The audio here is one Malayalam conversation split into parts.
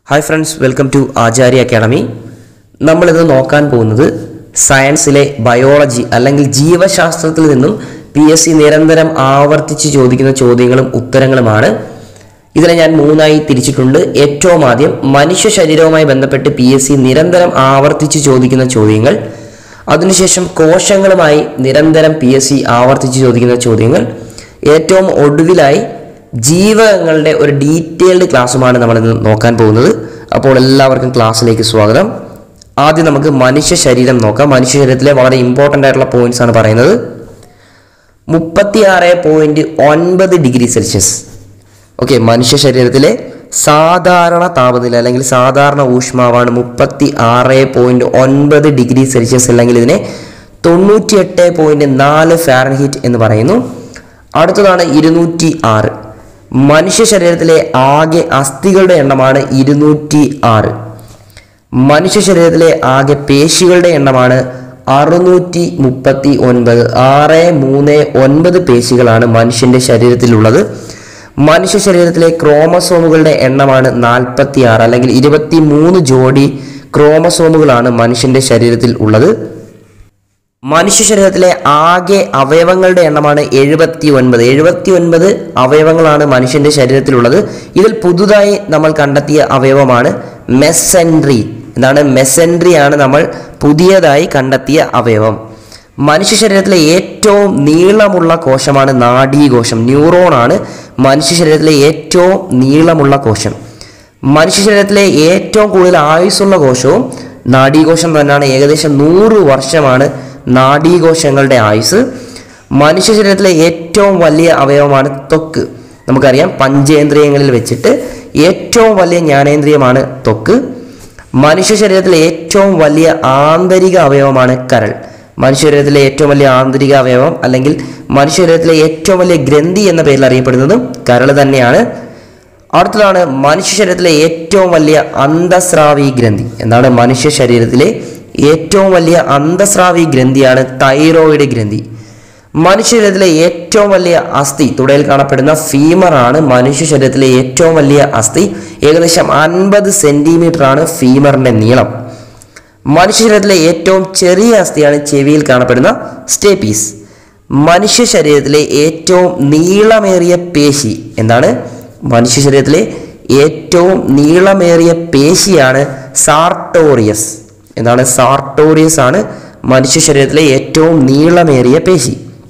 hi friends welcome to Acharya academy നമ്മളിത് നോക്കാൻ പോകുന്നത് സയൻസിലെ ബയോളജി അല്ലെങ്കിൽ ജീവശാസ്ത്രത്തിൽ നിന്നും പി എസ് സി നിരന്തരം ആവർത്തിച്ച് ചോദിക്കുന്ന ചോദ്യങ്ങളും ഉത്തരങ്ങളുമാണ് ഇതിനെ ഞാൻ മൂന്നായി തിരിച്ചിട്ടുണ്ട് ഏറ്റവും ആദ്യം മനുഷ്യ ശരീരവുമായി ബന്ധപ്പെട്ട് പി എസ് സി നിരന്തരം ആവർത്തിച്ച് ചോദിക്കുന്ന ചോദ്യങ്ങൾ അതിനുശേഷം കോശങ്ങളുമായി നിരന്തരം പി എസ് സി ആവർത്തിച്ച് ചോദിക്കുന്ന ചോദ്യങ്ങൾ ഏറ്റവും ഒടുവിലായി ജീവകങ്ങളുടെ ഒരു ഡീറ്റെയിൽഡ് ക്ലാസ്സുമാണ് നമ്മൾ ഇന്ന് നോക്കാൻ പോകുന്നത് അപ്പോൾ എല്ലാവർക്കും ക്ലാസ്സിലേക്ക് സ്വാഗതം ആദ്യം നമുക്ക് മനുഷ്യ ശരീരം നോക്കാം മനുഷ്യ ശരീരത്തിലെ വളരെ ഇമ്പോർട്ടൻ്റ് ആയിട്ടുള്ള പോയിന്റ്സ് ആണ് പറയുന്നത് മുപ്പത്തി ആറ് പോയിന്റ് ഒൻപത് ഡിഗ്രി സെൽഷ്യസ് ഓക്കെ മനുഷ്യ ശരീരത്തിലെ സാധാരണ താപനില അല്ലെങ്കിൽ സാധാരണ ഊഷ്മാവാണ് മുപ്പത്തി ആറ് പോയിന്റ് ഒൻപത് ഡിഗ്രി സെൽഷ്യസ് അല്ലെങ്കിൽ ഇതിനെ തൊണ്ണൂറ്റി എട്ട് പോയിന്റ് നാല് ഫാരൻഹീറ്റ് എന്ന് പറയുന്നു അടുത്തതാണ് ഇരുന്നൂറ്റി ആറ് മനുഷ്യ ശരീരത്തിലെ ആകെ അസ്ഥികളുടെ എണ്ണമാണ് ഇരുന്നൂറ്റി ആറ് മനുഷ്യ ശരീരത്തിലെ ആകെ പേശികളുടെ എണ്ണമാണ് അറുന്നൂറ്റി മുപ്പത്തി ഒൻപത് ആറ് മൂന്ന് ഒൻപത് പേശികളാണ് മനുഷ്യന്റെ ശരീരത്തിലുള്ളത് മനുഷ്യ ശരീരത്തിലെ ക്രോമസോമുകളുടെ എണ്ണമാണ് നാൽപ്പത്തി ആറ് അല്ലെങ്കിൽ ഇരുപത്തി മൂന്ന് ജോഡി ക്രോമസോമുകളാണ് മനുഷ്യന്റെ ശരീരത്തിൽ ഉള്ളത് മനുഷ്യ ശരീരത്തിലെ ആകെ അവയവങ്ങളുടെ എണ്ണമാണ് എഴുപത്തി ഒൻപത് എഴുപത്തി ഒൻപത് അവയവങ്ങളാണ് മനുഷ്യന്റെ ശരീരത്തിലുള്ളത് ഇതിൽ പുതുതായി നമ്മൾ കണ്ടെത്തിയ അവയവമാണ് മെസെൻട്രി എന്താണ് മെസെൻട്രി ആണ് നമ്മൾ പുതിയതായി കണ്ടെത്തിയ അവയവം മനുഷ്യ ശരീരത്തിലെ ഏറ്റവും നീളമുള്ള കോശമാണ് നാഡീകോശം ന്യൂറോൺ ആണ് മനുഷ്യ ശരീരത്തിലെ ഏറ്റവും നീളമുള്ള കോശം മനുഷ്യ ശരീരത്തിലെ ഏറ്റവും കൂടുതൽ ആയുസ്സുള്ള കോശവും നാഡീകോശം തന്നെയാണ് ഏകദേശം നൂറ് വർഷമാണ് നാഡീകോശങ്ങളുടെ ആയുസ് മനുഷ്യ ശരീരത്തിലെ ഏറ്റവും വലിയ അവയവമാണ് ത്വക്ക് നമുക്കറിയാം പഞ്ചേന്ദ്രിയങ്ങളിൽ വെച്ചിട്ട് ഏറ്റവും വലിയ ജ്ഞാനേന്ദ്രിയമാണ് ത്വക്ക് മനുഷ്യ ശരീരത്തിലെ ഏറ്റവും വലിയ ആന്തരിക അവയവമാണ് കരൾ മനുഷ്യ ശരീരത്തിലെ ഏറ്റവും വലിയ ആന്തരിക അവയവം അല്ലെങ്കിൽ മനുഷ്യ ശരീരത്തിലെ ഏറ്റവും വലിയ ഗ്രന്ഥി എന്ന പേരിൽ അറിയപ്പെടുന്നതും കരൾ തന്നെയാണ് അടുത്തതാണ് മനുഷ്യ ശരീരത്തിലെ ഏറ്റവും വലിയ അന്തസ്രാവി ഗ്രന്ഥി എന്താണ് മനുഷ്യ ശരീരത്തിലെ ഏറ്റവും വലിയ അന്തസ്രാവി ഗ്രന്ഥിയാണ് തൈറോയിഡ് ഗ്രന്ഥി മനുഷ്യ ശരീരത്തിലെ ഏറ്റവും വലിയ അസ്ഥി തുടയിൽ കാണപ്പെടുന്ന ഫീമറാണ് മനുഷ്യ ശരീരത്തിലെ ഏറ്റവും വലിയ അസ്ഥി ഏകദേശം അൻപത് സെന്റിമീറ്റർ ആണ് ഫീമറിന്റെ നീളം മനുഷ്യ ശരീരത്തിലെ ഏറ്റവും ചെറിയ അസ്ഥിയാണ് ചെവിയിൽ കാണപ്പെടുന്ന സ്റ്റേപ്പീസ് മനുഷ്യ ശരീരത്തിലെ ഏറ്റവും നീളമേറിയ പേശി എന്താണ് മനുഷ്യ ശരീരത്തിലെ ഏറ്റവും നീളമേറിയ പേശിയാണ് സാർട്ടോറിയസ് എന്താണ് സാർട്ടോറിയസ് ആണ് മനുഷ്യ ശരീരത്തിലെ ഏറ്റവും നീളമേറിയ പേശി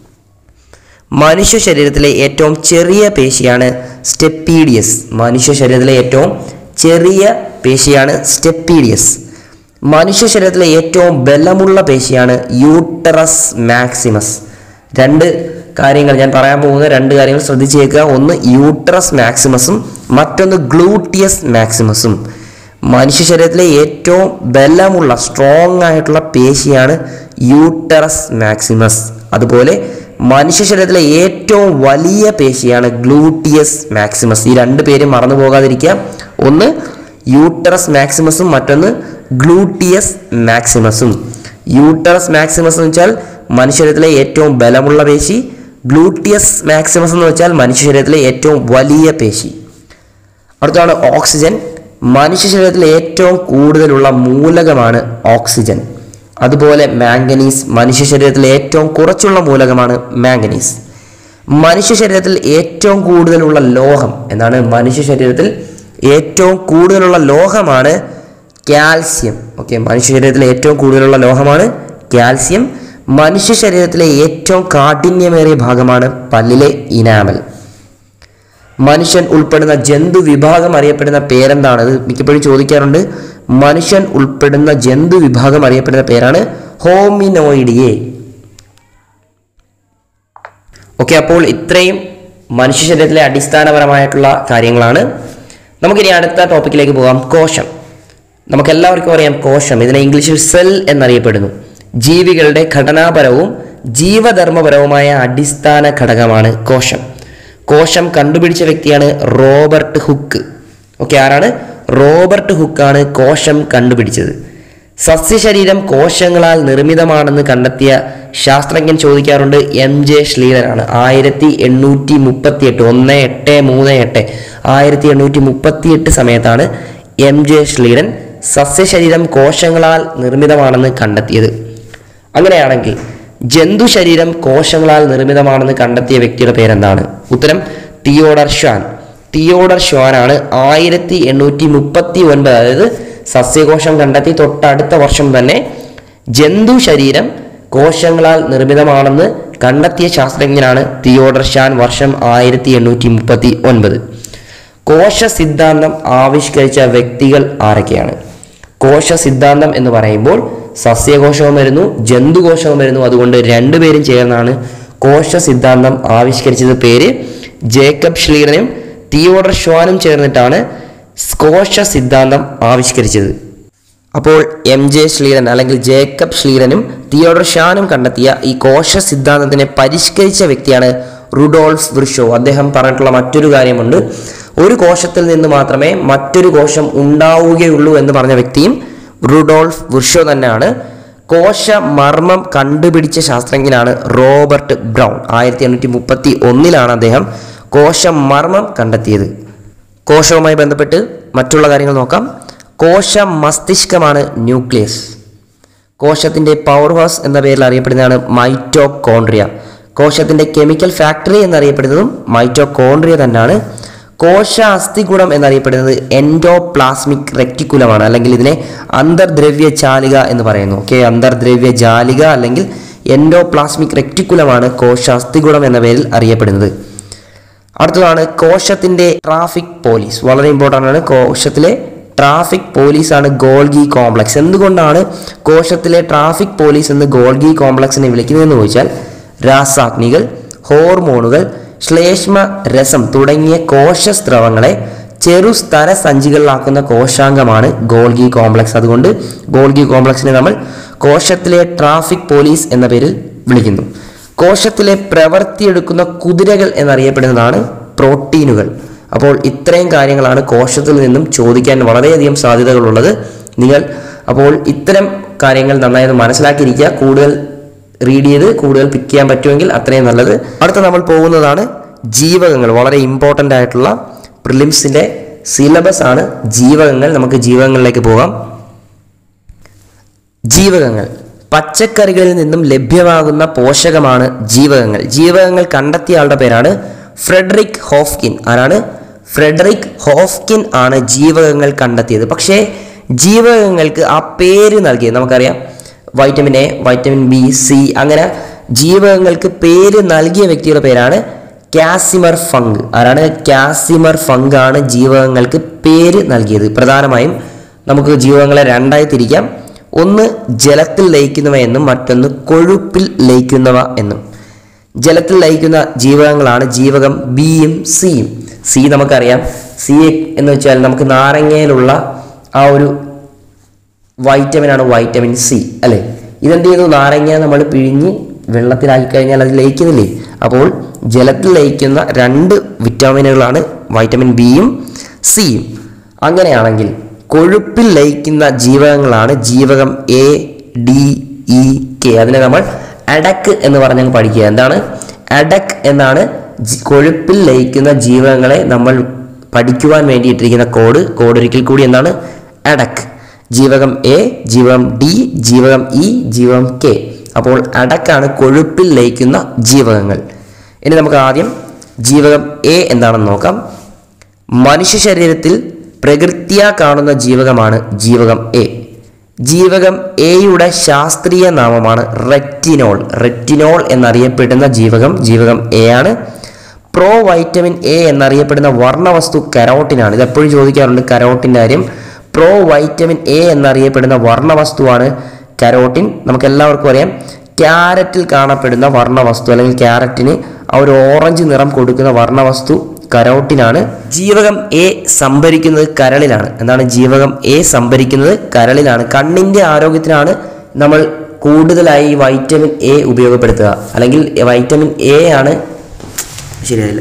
മനുഷ്യ ശരീരത്തിലെ ഏറ്റവും ചെറിയ പേശിയാണ് സ്റ്റെപ്പീഡിയസ് മനുഷ്യ ശരീരത്തിലെ ഏറ്റവും ചെറിയ പേശിയാണ് സ്റ്റെപ്പീഡിയസ് മനുഷ്യ ശരീരത്തിലെ ഏറ്റവും ബലമുള്ള പേശിയാണ് യൂട്ടറസ് മാക്സിമസ് രണ്ട് കാര്യങ്ങൾ ഞാൻ പറയാൻ പോകുന്ന രണ്ട് കാര്യങ്ങൾ ശ്രദ്ധിച്ചേക്കുക ഒന്ന് യൂട്ടറസ് മാക്സിമസും മറ്റൊന്ന് ഗ്ലൂട്ടിയസ് മാക്സിമസും മനുഷ്യ ശരീരത്തിലെ ഏറ്റവും ബലമുള്ള സ്ട്രോങ് ആയിട്ടുള്ള പേശിയാണ് യൂട്ടറസ് മാക്സിമസ് അതുപോലെ മനുഷ്യ ശരീരത്തിലെ ഏറ്റവും വലിയ പേശിയാണ് ഗ്ലൂട്ടിയസ് മാക്സിമസ് ഈ രണ്ട് പേരും മറന്നു പോകാതിരിക്കുക ഒന്ന് യൂട്ടറസ് മാക്സിമസും മറ്റൊന്ന് ഗ്ലൂട്ടിയസ് മാക്സിമസും യൂട്ടറസ് മാക്സിമസ് എന്ന് വെച്ചാൽ മനുഷ്യ ശരീരത്തിലെ ഏറ്റവും ബലമുള്ള പേശി ഗ്ലൂട്ടിയസ് മാക്സിമസ് എന്ന് വെച്ചാൽ മനുഷ്യ ശരീരത്തിലെ ഏറ്റവും വലിയ പേശി അടുത്താണ് ഓക്സിജൻ മനുഷ്യ ശരീരത്തിലെ ഏറ്റവും കൂടുതലുള്ള മൂലകമാണ് ഓക്സിജൻ അതുപോലെ മാംഗനീസ് മനുഷ്യ ശരീരത്തിലെ ഏറ്റവും കുറച്ചുള്ള മൂലകമാണ് മാംഗനീസ് മനുഷ്യ ശരീരത്തിൽ ഏറ്റവും കൂടുതലുള്ള ലോഹം എന്താണ് മനുഷ്യ ശരീരത്തിൽ ഏറ്റവും കൂടുതലുള്ള ലോഹമാണ് കാൽസ്യം ഓക്കെ മനുഷ്യ ശരീരത്തിലെ ഏറ്റവും കൂടുതലുള്ള ലോഹമാണ് കാൽസ്യം മനുഷ്യ ശരീരത്തിലെ ഏറ്റവും കാഠിന്യമേറിയ ഭാഗമാണ് പല്ലിലെ ഇനാമൽ മനുഷ്യൻ ഉൾപ്പെടുന്ന ജന്തു വിഭാഗം അറിയപ്പെടുന്ന പേരെന്താണ് ഇത് മിക്കപ്പോഴും ചോദിക്കാറുണ്ട് മനുഷ്യൻ ഉൾപ്പെടുന്ന ജന്തു വിഭാഗം അറിയപ്പെടുന്ന പേരാണ് ഹോമിനോയിഡിയെ ഓക്കെ അപ്പോൾ ഇത്രയും മനുഷ്യ ശരീരത്തിലെ അടിസ്ഥാനപരമായിട്ടുള്ള കാര്യങ്ങളാണ് നമുക്കിനി അടുത്ത ടോപ്പിക്കിലേക്ക് പോകാം കോശം നമുക്കെല്ലാവർക്കും അറിയാം കോശം ഇതിനെ ഇംഗ്ലീഷിൽ സെൽ എന്നറിയപ്പെടുന്നു ജീവികളുടെ ഘടനാപരവും ജീവധർമ്മപരവുമായ അടിസ്ഥാന ഘടകമാണ് കോശം കോശം കണ്ടുപിടിച്ച വ്യക്തിയാണ് റോബർട്ട് ഹുക്ക് ഓക്കെ ആരാണ് റോബർട്ട് ഹുക്കാണ് കോശം കണ്ടുപിടിച്ചത് സസ്യശരീരം കോശങ്ങളാൽ നിർമ്മിതമാണെന്ന് കണ്ടെത്തിയ ശാസ്ത്രജ്ഞൻ ചോദിക്കാറുണ്ട് എം ജെ ശ്ലീലറാണ് ആയിരത്തി എണ്ണൂറ്റി മുപ്പത്തി എട്ട് ഒന്ന് എട്ട് മൂന്ന് എട്ട് ആയിരത്തി എണ്ണൂറ്റി മുപ്പത്തി എട്ട് സമയത്താണ് എം ജെ ശ്ലീഡൻ സസ്യശരീരം കോശങ്ങളാൽ നിർമ്മിതമാണെന്ന് കണ്ടെത്തിയത് അങ്ങനെയാണെങ്കിൽ ജന്തു ശരീരം കോശങ്ങളാൽ നിർമ്മിതമാണെന്ന് കണ്ടെത്തിയ വ്യക്തിയുടെ പേരെന്താണ് ഉത്തരം തിയോഡർ ഷ്വാൻ തിയോഡർ ഷ്വാനാണ് ആയിരത്തി എണ്ണൂറ്റി മുപ്പത്തി ഒൻപത് അതായത് സസ്യകോശം കണ്ടെത്തി തൊട്ടടുത്ത വർഷം തന്നെ ജന്തു ശരീരം കോശങ്ങളാൽ നിർമ്മിതമാണെന്ന് കണ്ടെത്തിയ ശാസ്ത്രജ്ഞനാണ് തിയോഡർ ഷാൻ വർഷം ആയിരത്തി എണ്ണൂറ്റി മുപ്പത്തി ഒൻപത് കോശ സിദ്ധാന്തം ആവിഷ്കരിച്ച വ്യക്തികൾ ആരൊക്കെയാണ് കോശ സിദ്ധാന്തം എന്ന് പറയുമ്പോൾ സസ്യകോശവും വരുന്നു ജന്തുകോശവും വരുന്നു അതുകൊണ്ട് രണ്ടുപേരും ചേർന്നാണ് കോശ സിദ്ധാന്തം ആവിഷ്കരിച്ചത് പേര് ജേക്കബ് ഷ്ലീഡനും തിയോഡർ ഷ്വാനും ചേർന്നിട്ടാണ് കോശ സിദ്ധാന്തം ആവിഷ്കരിച്ചത് അപ്പോൾ എം ജെ ശ്ലീലൻ അല്ലെങ്കിൽ ജേക്കബ് ശ്ലീലനും തിയോഡർ ഷാനും കണ്ടെത്തിയ ഈ കോശ സിദ്ധാന്തത്തിനെ പരിഷ്കരിച്ച വ്യക്തിയാണ് റുഡോൾഫ് വൃഷോ അദ്ദേഹം പറഞ്ഞിട്ടുള്ള മറ്റൊരു കാര്യമുണ്ട് ഒരു കോശത്തിൽ നിന്ന് മാത്രമേ മറ്റൊരു കോശം ഉണ്ടാവുകയുള്ളൂ എന്ന് പറഞ്ഞ വ്യക്തിയും റുഡോൾഫ് വൃഷോ തന്നെയാണ് കോശ മർമ്മം കണ്ടുപിടിച്ച ശാസ്ത്രജ്ഞനാണ് റോബർട്ട് ബ്രൗൺ ആയിരത്തി എണ്ണൂറ്റി മുപ്പത്തി ഒന്നിലാണ് അദ്ദേഹം കോശ മർമ്മം കണ്ടെത്തിയത് കോശവുമായി ബന്ധപ്പെട്ട് മറ്റുള്ള കാര്യങ്ങൾ നോക്കാം കോശ മസ്തിഷ്കമാണ് ന്യൂക്ലിയസ് കോശത്തിൻ്റെ പവർ ഹൗസ് എന്ന പേരിൽ അറിയപ്പെടുന്നതാണ് മൈറ്റോകോൺട്രിയ കോശത്തിൻ്റെ കെമിക്കൽ ഫാക്ടറി എന്നറിയപ്പെടുന്നതും മൈറ്റോകോൺട്രിയ തന്നെയാണ് കോശ അസ്ഥിഗുണം എന്നറിയപ്പെടുന്നത് എൻഡോപ്ലാസ്മിക് റെക്ടിക്കുലമാണ് അല്ലെങ്കിൽ ഇതിനെ അന്തർദ്രവ്യ ചാലിക എന്ന് പറയുന്നു ഓക്കെ അന്തർദ്രവ്യ ജാലിക അല്ലെങ്കിൽ എൻഡോപ്ലാസ്മിക് റെക്ടിക്കുലമാണ് കോശ അസ്ഥിഗുണം എന്ന പേരിൽ അറിയപ്പെടുന്നത് അടുത്തതാണ് കോശത്തിൻ്റെ ട്രാഫിക് പോലീസ് വളരെ ഇമ്പോർട്ടൻ്റ് ആണ് കോശത്തിലെ ട്രാഫിക് പോലീസാണ് ഗോൾഗി കോംപ്ലക്സ് എന്തുകൊണ്ടാണ് കോശത്തിലെ ട്രാഫിക് പോലീസ് എന്ന് ഗോൾഗി കോംപ്ലക്സിനെ വിളിക്കുന്നതെന്ന് ചോദിച്ചാൽ രാസാഗ്നികൾ ഹോർമോണുകൾ ശ്ലേഷ്മ രസം തുടങ്ങിയ കോശസ്രവങ്ങളെ ചെറു സ്തര സഞ്ചികളിലാക്കുന്ന കോശാംഗമാണ് ഗോൾഗി കോംപ്ലക്സ് അതുകൊണ്ട് ഗോൾഗി കോംപ്ലക്സിനെ നമ്മൾ കോശത്തിലെ ട്രാഫിക് പോലീസ് എന്ന പേരിൽ വിളിക്കുന്നു കോശത്തിലെ പ്രവർത്തിയെടുക്കുന്ന കുതിരകൾ എന്നറിയപ്പെടുന്നതാണ് പ്രോട്ടീനുകൾ അപ്പോൾ ഇത്രയും കാര്യങ്ങളാണ് കോശത്തിൽ നിന്നും ചോദിക്കാൻ വളരെയധികം സാധ്യതകളുള്ളത് നിങ്ങൾ അപ്പോൾ ഇത്തരം കാര്യങ്ങൾ നന്നായി ഒന്ന് മനസ്സിലാക്കിയിരിക്കുക കൂടുതൽ റീഡ് ചെയ്ത് കൂടുതൽ പിക്ക് ചെയ്യാൻ പറ്റുമെങ്കിൽ അത്രയും നല്ലത് അടുത്ത നമ്മൾ പോകുന്നതാണ് ജീവകങ്ങൾ വളരെ ഇമ്പോർട്ടൻ്റ് ആയിട്ടുള്ള പ്രിലിംസിൻ്റെ സിലബസ് ആണ് ജീവകങ്ങൾ നമുക്ക് ജീവകങ്ങളിലേക്ക് പോകാം ജീവകങ്ങൾ പച്ചക്കറികളിൽ നിന്നും ലഭ്യമാകുന്ന പോഷകമാണ് ജീവകങ്ങൾ ജീവകങ്ങൾ കണ്ടെത്തിയ ആളുടെ പേരാണ് ഫ്രെഡറിക് ഹോഫ്കിൻ ആരാണ് ഫ്രെഡറിക് ഹോഫ്കിൻ ആണ് ജീവകങ്ങൾ കണ്ടെത്തിയത് പക്ഷേ ജീവകങ്ങൾക്ക് ആ പേര് നൽകിയത് നമുക്കറിയാം vitamin A vitamin B C അങ്ങനെ ജീവകങ്ങൾക്ക് പേര് നൽകിയ വ്യക്തിയുടെ പേരാണ് കാസിമർ ഫംഗ് ആരാണ് കാസിമർ ഫംഗ് ആണ് ജീവകങ്ങൾക്ക് പേര് നൽകിയത് പ്രധാനമായും നമുക്ക് ജീവകങ്ങളെ രണ്ടായി തിരിക്കാം ഒന്ന് ജലത്തിൽ ലയിക്കുന്നവ എന്നും മറ്റൊന്ന് കൊഴുപ്പിൽ ലയിക്കുന്നവ എന്നും ജലത്തിൽ ലയിക്കുന്ന ജീവകങ്ങളാണ് ജീവകം ബിയും സിയും സി നമുക്കറിയാം സി എന്ന് വെച്ചാൽ നമുക്ക് നാരങ്ങയിലുള്ള ആ ഒരു വൈറ്റമിനാണ് വൈറ്റമിൻ സി അല്ലേ ഇതെന്ത് ചെയ്യുന്നു നാരങ്ങ നമ്മൾ പിഴിഞ്ഞ് വെള്ളത്തിലാക്കി കഴിഞ്ഞാൽ അത് ലയിക്കുന്നില്ലേ അപ്പോൾ ജലത്തിൽ ലയിക്കുന്ന രണ്ട് വിറ്റാമിനുകളാണ് വൈറ്റമിൻ ബിയും സിയും അങ്ങനെയാണെങ്കിൽ കൊഴുപ്പിൽ ലയിക്കുന്ന ജീവകങ്ങളാണ് ജീവകം എ ഡി ഇ കെ അതിനെ നമ്മൾ അഡക്ക് എന്ന് പറഞ്ഞങ്ങ് പഠിക്കുക എന്താണ് അഡക്ക് എന്നാണ് ജി- കൊഴുപ്പിൽ ലയിക്കുന്ന ജീവകങ്ങളെ നമ്മൾ പഠിക്കുവാൻ വേണ്ടിയിട്ടിരിക്കുന്ന കോഡ് കോഡ് ഒരിക്കൽ കൂടി എന്താണ് അഡക്ക് ജീവകം എ ജീവകം ഡി ജീവകം ഇ ജീവകം കെ അപ്പോൾ അടക്കാണ് കൊഴുപ്പിൽ ലയിക്കുന്ന ജീവകങ്ങൾ ഇനി നമുക്ക് ആദ്യം ജീവകം എ എന്താണെന്ന് നോക്കാം മനുഷ്യ ശരീരത്തിൽ പ്രകൃത്യാ കാണുന്ന ജീവകമാണ് ജീവകം എ ജീവകം എയുടെ ശാസ്ത്രീയ നാമമാണ് റെറ്റിനോൾ റെറ്റിനോൾ എന്നറിയപ്പെടുന്ന ജീവകം ജീവകം എ ആണ് പ്രോ വൈറ്റമിൻ എ എന്നറിയപ്പെടുന്ന വർണ്ണവസ്തു കരോട്ടിനാണ് ഇത് എപ്പോഴും ചോദിക്കാറുണ്ട് കരോട്ടിൻ്റെ കാര്യം പ്രോ വൈറ്റമിൻ എ എന്നറിയപ്പെടുന്ന വർണ്ണവസ്തുവാണ് കരോട്ടിൻ നമുക്ക് എല്ലാവർക്കും അറിയാം ക്യാരറ്റിൽ കാണപ്പെടുന്ന വർണ്ണവസ്തു അല്ലെങ്കിൽ ക്യാരറ്റിന് ആ ഒരു ഓറഞ്ച് നിറം കൊടുക്കുന്ന വർണ്ണവസ്തു കരോട്ടിനാണ് ജീവകം എ സംഭരിക്കുന്നത് കരളിലാണ് എന്താണ് ജീവകം എ സംഭരിക്കുന്നത് കരളിലാണ് കണ്ണിൻ്റെ ആരോഗ്യത്തിനാണ് നമ്മൾ കൂടുതലായി ഈ വൈറ്റമിൻ എ ഉപയോഗപ്പെടുത്തുക അല്ലെങ്കിൽ വൈറ്റമിൻ എ ആണ് ശരിയായില്ല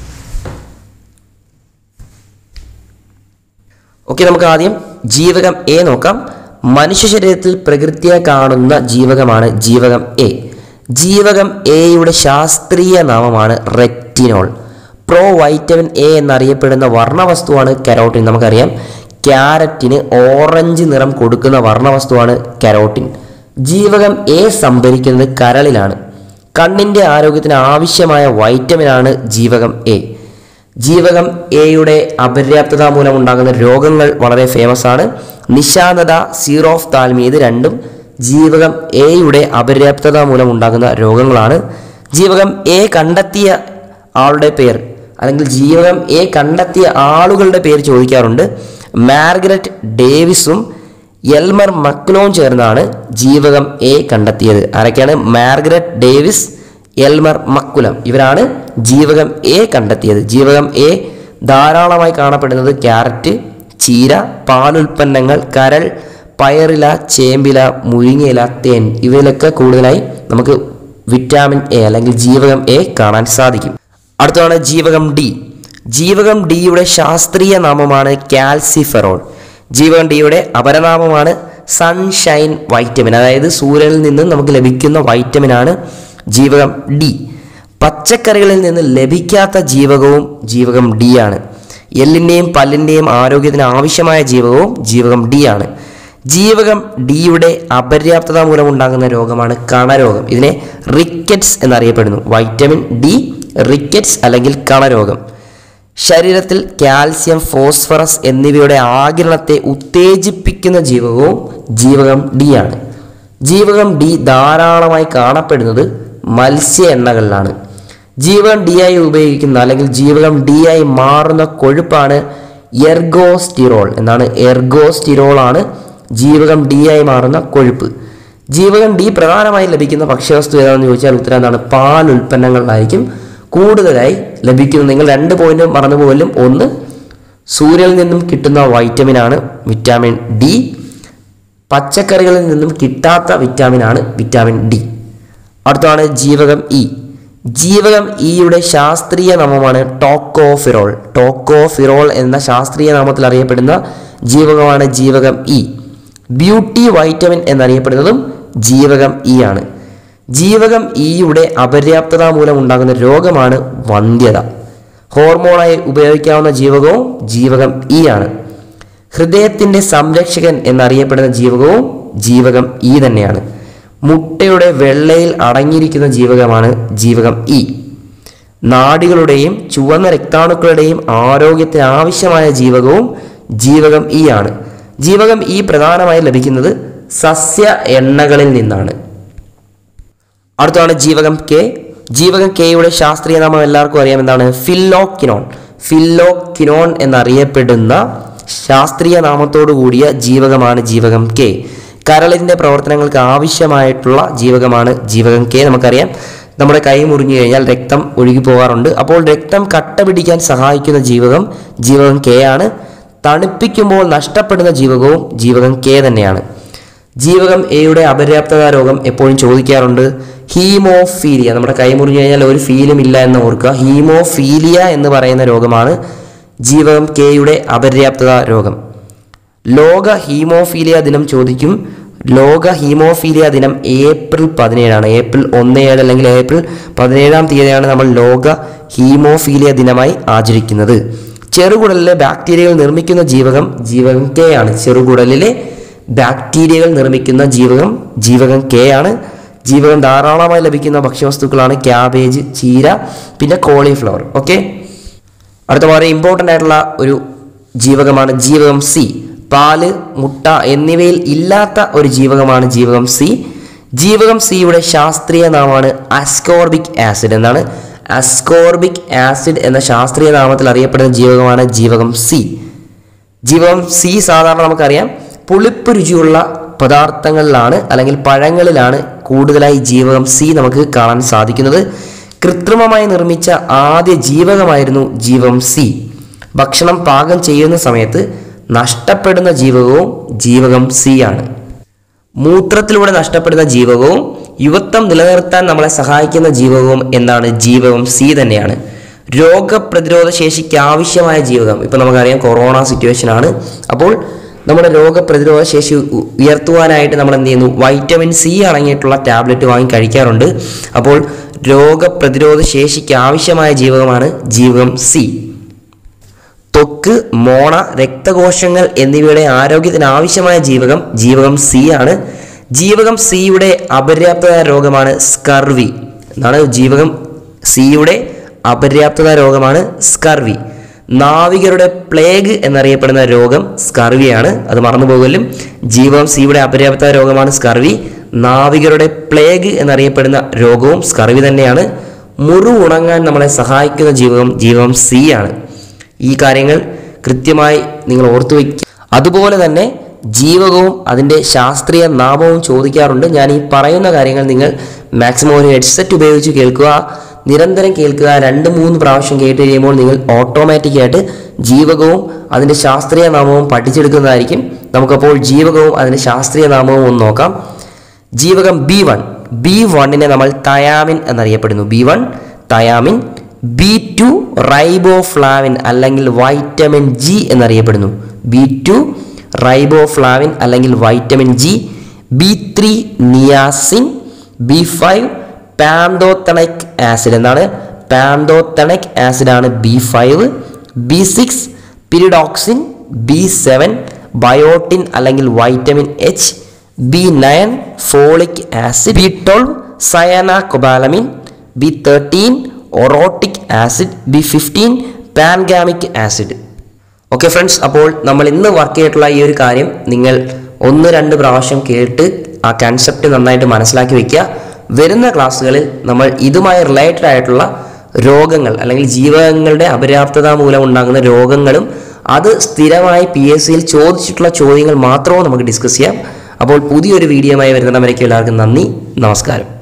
ഓക്കെ നമുക്ക് ആദ്യം ജീവകം എ നോക്കാം മനുഷ്യ ശരീരത്തിൽ പ്രകൃതിയെ കാണുന്ന ജീവകമാണ് ജീവകം എ ജീവകം എയുടെ ശാസ്ത്രീയ നാമമാണ് റെറ്റിനോൾ പ്രോ വൈറ്റമിൻ എ എന്നറിയപ്പെടുന്ന വർണ്ണവസ്തുവാണ് കരോട്ടിൻ നമുക്കറിയാം ക്യാരറ്റിന് ഓറഞ്ച് നിറം കൊടുക്കുന്ന വർണ്ണവസ്തുവാണ് കരോട്ടിൻ ജീവകം എ സംഭരിക്കുന്നത് കരളിലാണ് കണ്ണിൻ്റെ ആരോഗ്യത്തിന് ആവശ്യമായ വൈറ്റമിനാണ് ജീവകം എ ജീവകം എയുടെ അപര്യാപ്തത മൂലം ഉണ്ടാകുന്ന രോഗങ്ങൾ വളരെ ഫേമസ് ആണ് നിശാന്തത സീറോഫ് താൽമി ഇത് രണ്ടും ജീവകം എയുടെ അപര്യാപ്തത മൂലം ഉണ്ടാകുന്ന രോഗങ്ങളാണ് ജീവകം എ കണ്ടെത്തിയ ആളുടെ പേർ അല്ലെങ്കിൽ ജീവകം എ കണ്ടെത്തിയ ആളുകളുടെ പേര് ചോദിക്കാറുണ്ട് മാർഗരറ്റ് ഡേവിസും എൽമർ മക്ലോൺ ചേർന്നാണ് ജീവകം എ കണ്ടെത്തിയത് ആരൊക്കെയാണ് മാർഗരറ്റ് ഡേവിസ് എൽമർ മക്കുലം ഇവരാണ് ജീവകം എ കണ്ടെത്തിയത് ജീവകം എ ധാരാളമായി കാണപ്പെടുന്നത് ക്യാരറ്റ് ചീര പാലുൽപ്പന്നങ്ങൾ കരൾ പയറില ചേമ്പില മുരിങ്ങയില തേൻ ഇവയിലൊക്കെ കൂടുതലായി നമുക്ക് വിറ്റാമിൻ എ അല്ലെങ്കിൽ ജീവകം എ കാണാൻ സാധിക്കും അടുത്തതാണ് ജീവകം ഡി ജീവകം ഡിയുടെ ശാസ്ത്രീയ നാമമാണ് കാൽസിഫെറോൾ ജീവകം ഡിയുടെ അപരനാമമാണ് സൺഷൈൻ വൈറ്റമിൻ അതായത് സൂര്യനിൽ നിന്ന് നമുക്ക് ലഭിക്കുന്ന വൈറ്റമിനാണ് ജീവകം ഡി പച്ചക്കറികളിൽ നിന്ന് ലഭിക്കാത്ത ജീവകവും ജീവകം ഡി ആണ് എല്ലിൻ്റെയും പല്ലിൻ്റെയും ആരോഗ്യത്തിന് ആവശ്യമായ ജീവകവും ജീവകം ഡി ആണ് ജീവകം ഡിയുടെ അപര്യാപ്തത മൂലമുണ്ടാകുന്ന രോഗമാണ് കണരോഗം ഇതിനെ റിക്കറ്റ്സ് എന്നറിയപ്പെടുന്നു വൈറ്റമിൻ ഡി റിക്കറ്റ്സ് അല്ലെങ്കിൽ കണരോഗം ശരീരത്തിൽ കാൽസ്യം ഫോസ്ഫറസ് എന്നിവയുടെ ആകിരണത്തെ ഉത്തേജിപ്പിക്കുന്ന ജീവകവും ജീവകം ഡി ആണ് ജീവകം ഡി ധാരാളമായി കാണപ്പെടുന്നത് മത്സ്യ എണ്ണകളിലാണ് ജീവകം ഡി ആയി ഉപയോഗിക്കുന്ന അല്ലെങ്കിൽ ജീവകം ഡി ആയി മാറുന്ന കൊഴുപ്പാണ് എർഗോസ്റ്റിറോൾ എന്നാണ് എർഗോസ്റ്റിറോൾ ആണ് ജീവകം ഡി ആയി മാറുന്ന കൊഴുപ്പ് ജീവകം ഡി പ്രധാനമായി ലഭിക്കുന്ന ഭക്ഷ്യവസ്തു ഏതാണെന്ന് ചോദിച്ചാൽ ഉത്തരം എന്താണ് പാൽ ഉൽപ്പന്നങ്ങളിലായിരിക്കും കൂടുതലായി ലഭിക്കുന്നത് നിങ്ങൾ രണ്ട് പോയിന്റ് മറന്നുപോലും ഒന്ന് സൂര്യനിൽ നിന്നും കിട്ടുന്ന വൈറ്റമിനാണ് വിറ്റാമിൻ ഡി പച്ചക്കറികളിൽ നിന്നും കിട്ടാത്ത വിറ്റാമിനാണ് വിറ്റാമിൻ ഡി അടുത്താണ് ജീവകം ഇ ജീവകം ഇയുടെ ശാസ്ത്രീയ നാമമാണ് ടോക്കോഫിറോൾ ടോക്കോഫിറോൾ എന്ന ശാസ്ത്രീയ നാമത്തിൽ അറിയപ്പെടുന്ന ജീവകമാണ് ജീവകം ഇ ബ്യൂട്ടി വൈറ്റമിൻ എന്നറിയപ്പെടുന്നതും ജീവകം ഇ ആണ് ജീവകം ഇയുടെ അപര്യാപ്തത മൂലം ഉണ്ടാകുന്ന രോഗമാണ് വന്ധ്യത ഹോർമോണായി ഉപയോഗിക്കാവുന്ന ജീവകവും ജീവകം ഇ ആണ് ഹൃദയത്തിൻ്റെ സംരക്ഷകൻ എന്നറിയപ്പെടുന്ന ജീവകവും ജീവകം ഇ തന്നെയാണ് മുട്ടയുടെ വെള്ളയിൽ അടങ്ങിയിരിക്കുന്ന ജീവകമാണ് ജീവകം ഇ നാഡികളുടെയും ചുവന്ന രക്താണുക്കളുടെയും ആരോഗ്യത്തിന് ആവശ്യമായ ജീവകവും ജീവകം ഇ ആണ് ജീവകം ഇ പ്രധാനമായി ലഭിക്കുന്നത് സസ്യ എണ്ണകളിൽ നിന്നാണ് അടുത്താണ് ജീവകം കെ ജീവകം കെയുടെ ശാസ്ത്രീയ നാമം എല്ലാവർക്കും അറിയാം എന്താണ് ഫില്ലോക്കിനോൺ ഫില്ലോക്കിനോൺ എന്നറിയപ്പെടുന്ന ശാസ്ത്രീയ നാമത്തോടു കൂടിയ ജീവകമാണ് ജീവകം കെ കരളിൻ്റെ പ്രവർത്തനങ്ങൾക്ക് ആവശ്യമായിട്ടുള്ള ജീവകമാണ് ജീവകം കെ നമുക്കറിയാം നമ്മുടെ കൈ മുറിഞ്ഞു കഴിഞ്ഞാൽ രക്തം ഒഴുകി പോകാറുണ്ട് അപ്പോൾ രക്തം കട്ട പിടിക്കാൻ സഹായിക്കുന്ന ജീവകം ജീവകം കെ ആണ് തണുപ്പിക്കുമ്പോൾ നഷ്ടപ്പെടുന്ന ജീവകവും ജീവകം കെ തന്നെയാണ് ജീവകം എയുടെ അപര്യാപ്തത രോഗം എപ്പോഴും ചോദിക്കാറുണ്ട് ഹീമോഫീലിയ നമ്മുടെ കൈ മുറിഞ്ഞു കഴിഞ്ഞാൽ ഒരു ഫീലും ഇല്ല എന്ന് ഓർക്കുക ഹീമോഫീലിയ എന്ന് പറയുന്ന രോഗമാണ് ജീവകം കെയുടെ അപര്യാപ്തത രോഗം ലോക ഹീമോഫീലിയ ദിനം ചോദിക്കും ലോക ഹീമോഫീലിയ ദിനം ഏപ്രിൽ പതിനേഴാണ് ഏപ്രിൽ ഒന്ന് ഏഴ് അല്ലെങ്കിൽ ഏപ്രിൽ പതിനേഴാം തീയതിയാണ് നമ്മൾ ലോക ഹീമോഫീലിയ ദിനമായി ആചരിക്കുന്നത് ചെറുകുടലിലെ ബാക്ടീരിയകൾ നിർമ്മിക്കുന്ന ജീവകം ജീവകം കെ ആണ് ചെറുകുടലിലെ ബാക്ടീരിയകൾ നിർമ്മിക്കുന്ന ജീവകം ജീവകം കെ ആണ് ജീവകം ധാരാളമായി ലഭിക്കുന്ന ഭക്ഷ്യവസ്തുക്കളാണ് ക്യാബേജ് ചീര പിന്നെ കോളിഫ്ലവർ ഓക്കെ അടുത്ത വളരെ ഇമ്പോർട്ടൻ്റ് ആയിട്ടുള്ള ഒരു ജീവകമാണ് ജീവകം സി പാല് മുട്ട എന്നിവയിൽ ഇല്ലാത്ത ഒരു ജീവകമാണ് ജീവകം സി ജീവകം സിയുടെ ശാസ്ത്രീയ നാമമാണ് അസ്കോർബിക് ആസിഡ് എന്നാണ് അസ്കോർബിക് ആസിഡ് എന്ന ശാസ്ത്രീയ നാമത്തിൽ അറിയപ്പെടുന്ന ജീവകമാണ് ജീവകം സി ജീവകം സി സാധാരണ നമുക്കറിയാം പുളിപ്പ് രുചിയുള്ള പദാർത്ഥങ്ങളിലാണ് അല്ലെങ്കിൽ പഴങ്ങളിലാണ് കൂടുതലായി ജീവകം സി നമുക്ക് കാണാൻ സാധിക്കുന്നത് കൃത്രിമമായി നിർമ്മിച്ച ആദ്യ ജീവകമായിരുന്നു ജീവകം സി ഭക്ഷണം പാകം ചെയ്യുന്ന സമയത്ത് നഷ്ടപ്പെടുന്ന ജീവകവും ജീവകം സി ആണ് മൂത്രത്തിലൂടെ നഷ്ടപ്പെടുന്ന ജീവകവും യുവത്വം നിലനിർത്താൻ നമ്മളെ സഹായിക്കുന്ന ജീവകവും എന്നാണ് ജീവകം സി തന്നെയാണ് രോഗപ്രതിരോധ ശേഷിക്ക് ആവശ്യമായ ജീവകം ഇപ്പം നമുക്കറിയാം കൊറോണ സിറ്റുവേഷൻ ആണ് അപ്പോൾ നമ്മുടെ രോഗപ്രതിരോധ ശേഷി ഉ- ഉയർത്തുവാനായിട്ട് നമ്മൾ എന്ത് ചെയ്യുന്നു വൈറ്റമിൻ സി അടങ്ങിയിട്ടുള്ള ടാബ്ലറ്റ് വാങ്ങി കഴിക്കാറുണ്ട് അപ്പോൾ രോഗപ്രതിരോധ ശേഷിക്ക് ആവശ്യമായ ജീവകമാണ് ജീവകം സി ത്വക്ക് മോണ രക്തകോശങ്ങൾ എന്നിവയുടെ ആരോഗ്യത്തിന് ആവശ്യമായ ജീവകം ജീവകം സി ആണ് ജീവകം സിയുടെ അപര്യാപ്തത രോഗമാണ് സ്കർവി എന്നാണ് ജീവകം സിയുടെ അപര്യാപ്തത രോഗമാണ് സ്കർവി നാവികരുടെ പ്ലേഗ് എന്നറിയപ്പെടുന്ന രോഗം സ്കർവിയാണ് അത് മറന്നു പോകലും ജീവകം സിയുടെ അപര്യാപ്തത രോഗമാണ് സ്കർവി നാവികരുടെ പ്ലേഗ് എന്നറിയപ്പെടുന്ന രോഗവും സ്കർവി തന്നെയാണ് മുറിവ് ഉണങ്ങാൻ നമ്മളെ സഹായിക്കുന്ന ജീവകം ജീവകം സി ആണ് ഈ കാര്യങ്ങൾ കൃത്യമായി നിങ്ങൾ ഓർത്തു വയ്ക്കുക അതുപോലെ തന്നെ ജീവകവും അതിൻ്റെ ശാസ്ത്രീയ നാമവും ചോദിക്കാറുണ്ട് ഞാൻ ഈ പറയുന്ന കാര്യങ്ങൾ നിങ്ങൾ മാക്സിമം ഒരു ഹെഡ്സെറ്റ് ഉപയോഗിച്ച് കേൾക്കുക നിരന്തരം കേൾക്കുക രണ്ട് മൂന്ന് പ്രാവശ്യം കേട്ട് കഴിയുമ്പോൾ നിങ്ങൾ ഓട്ടോമാറ്റിക്കായിട്ട് ജീവകവും അതിൻ്റെ ശാസ്ത്രീയ നാമവും പഠിച്ചെടുക്കുന്നതായിരിക്കും നമുക്കപ്പോൾ ജീവകവും അതിൻ്റെ ശാസ്ത്രീയ നാമവും ഒന്ന് നോക്കാം ജീവകം ബി വൺ ബി വണ്ണിനെ നമ്മൾ തയാമിൻ എന്നറിയപ്പെടുന്നു B one thiamine B two riboflavin അല്ലെങ്കിൽ വൈറ്റമിൻ ജി എന്നറിയപ്പെടുന്നു ബി ടു റൈബോഫ്ലാവിൻ അല്ലെങ്കിൽ vitamin G B three niacin B five pantothenic acid എന്താണ് പാന്തോത്തണക് ആസിഡ് ആണ് B five B six pyridoxine B seven biotin അല്ലെങ്കിൽ vitamin H B nine folic acid B twelve cyanocobalamin B thirteen orotic acid B fifteen pangamic acid okay friends അപ്പോൾ നമ്മൾ ഇന്ന് വർക്ക് ചെയ്തിട്ടുള്ള ഈ ഒരു കാര്യം നിങ്ങൾ ഒന്ന് രണ്ട് പ്രാവശ്യം കേട്ട് ആ കൺസെപ്റ്റ് നന്നായിട്ട് മനസ്സിലാക്കി വെക്കുക വരുന്ന ക്ലാസ്സുകളിൽ നമ്മൾ ഇതുമായി റിലേറ്റഡ് ആയിട്ടുള്ള രോഗങ്ങൾ അല്ലെങ്കിൽ ജീവകങ്ങളുടെ അപര്യാപ്തത മൂലം ഉണ്ടാകുന്ന രോഗങ്ങളും അത് സ്ഥിരമായി പി എസ് സിയിൽ ചോദിച്ചിട്ടുള്ള ചോദ്യങ്ങൾ മാത്രവും നമുക്ക് ഡിസ്കസ് ചെയ്യാം അപ്പോൾ പുതിയൊരു വീഡിയോയുമായി വരുന്നിടം വരയ്ക്കും എല്ലാവർക്കും നന്ദി നമസ്കാരം